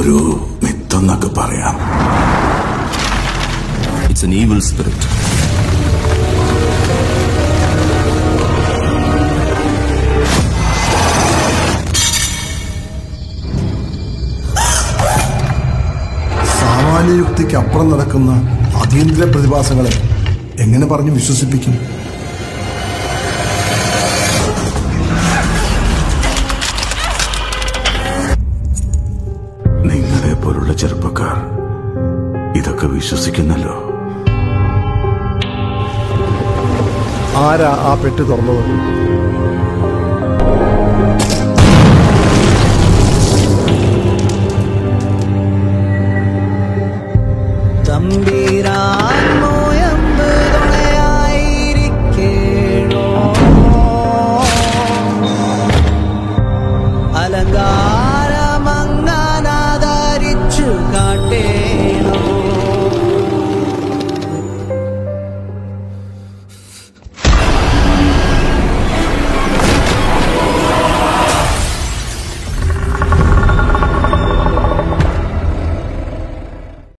ഒരു മിത്തെന്നൊക്കെ പറയാം it's an evil spirit സാമാന്യ യുക്തിക്ക് അപ്പുറം നടക്കുന്ന അതീന്ദ്ര പ്രതിഭാസങ്ങളെ എങ്ങനെ പറഞ്ഞു വിശ്വസിപ്പിക്കും നിങ്ങളെ പോലുള്ള ചെറുപ്പക്കാർ ഇതൊക്കെ വിശ്വസിക്കുന്നല്ലോ ആരാ ആ പെട്ടി തുറന്നത്